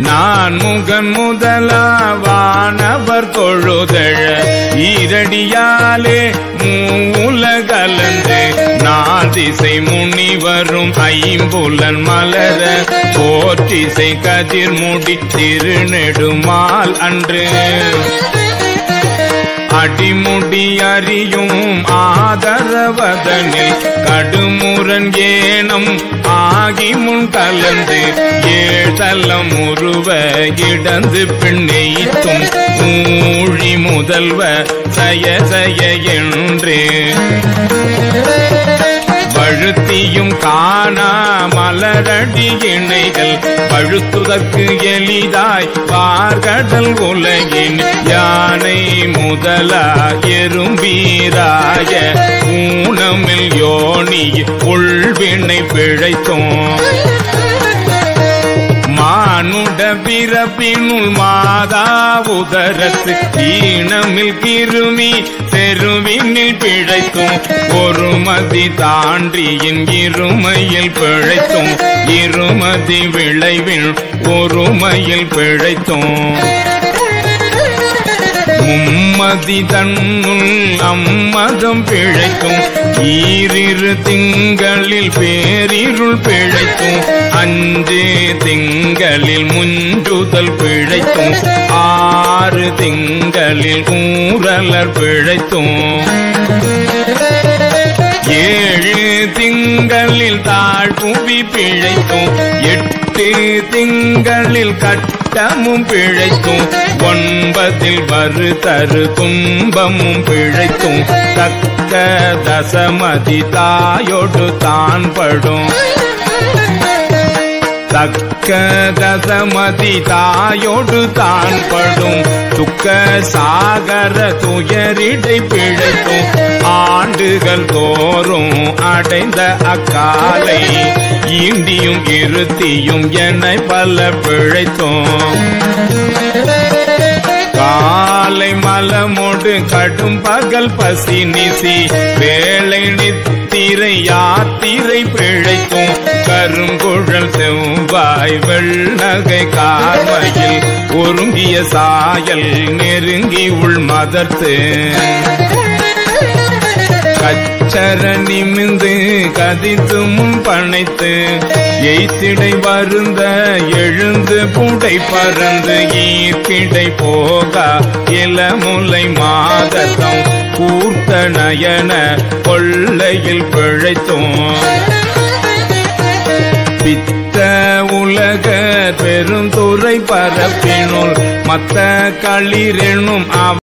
நான் முகன் முதலாவானவர் தொழுதழ ஈரடியாலே மூலகலந்து நான் திசை முனிவரும் ஐம்புலன் மலர போற்றிசை கதிர் முடி திருநெடுமால் அன்று அடிமுடி அறியும் ஆதரவதனில் கடுமுரன் ஏனம் ஆகி முன் கலந்து ஏழலம் உருவ இடந்து பின்னெய்த்தும் ஊழி முதல்வ சய சய என்று வழுத்தியும் காணா மலரடி இணைகள் பழுத்துதற்கு எளிதாய் பார்கடல் உலகின் யானை முதலா எறும்பீராய ஊனமில் யோனி உள்வினை பிழைத்தோம் மானுட பிறப்பினுள் மாதா உதரத்து ஈனமில் கிருமி செருவினில் பிழைத்தும் ஒரு மதி தாண்டியின் இருமையில் பிழைத்தும் இருமதி விளைவில் ஒருமையில் பிழைத்தும் மும்மதி தன்னுள் அம்மதம் பிழைக்கும் ஈரிரு திங்களில் பேரிருள் பிழைக்கும் அஞ்சு திங்களில் முஞ்சுதல் பிழைக்கும் ஆறு திங்களில் ஊரலர் பிழைத்தும் ஏழு திங்களில் தாழ்புவி பிழைத்தும் எட்டு திங்களில் கட்டமும் பிழைத்தும் ஒன்பதில் வரு தரு துன்பமும் பிழைத்தும் தக்க தசமதி தாயோடு தான் படும் தக்க தசமதி தாயோடு தான் படும் துக்க சாகர துயரிடை பிழைத்தும் ஆண்டுகள் தோறும் அடைந்த அக்காலை ஈண்டியும் இருத்தியும் என்னை பல பிழைத்தோம் காலை மலமோடு கடும் பகல் பசி நிசி வேலை நித்திரை யாத்திரை பிழைக்கும் கருங்குழல் செவ்வாய் வெள்ளகை கார்மையில் ஒருங்கிய சாயல் நெருங்கி உள் மதர்த்து கச்சர நிமிந்து கதித்து முன் பனைத்து எய்த்திடை வருந்த எழுந்து புடை பறந்து ஈர்ப்பிடை போகா இளமுலை மாதத்தம் கூர்த்த நயன கொள்ளையில் பிழைத்தோம் பித்த உலக பெருந்துறை பரப்பினுள் மத்த களிரெனும் அவ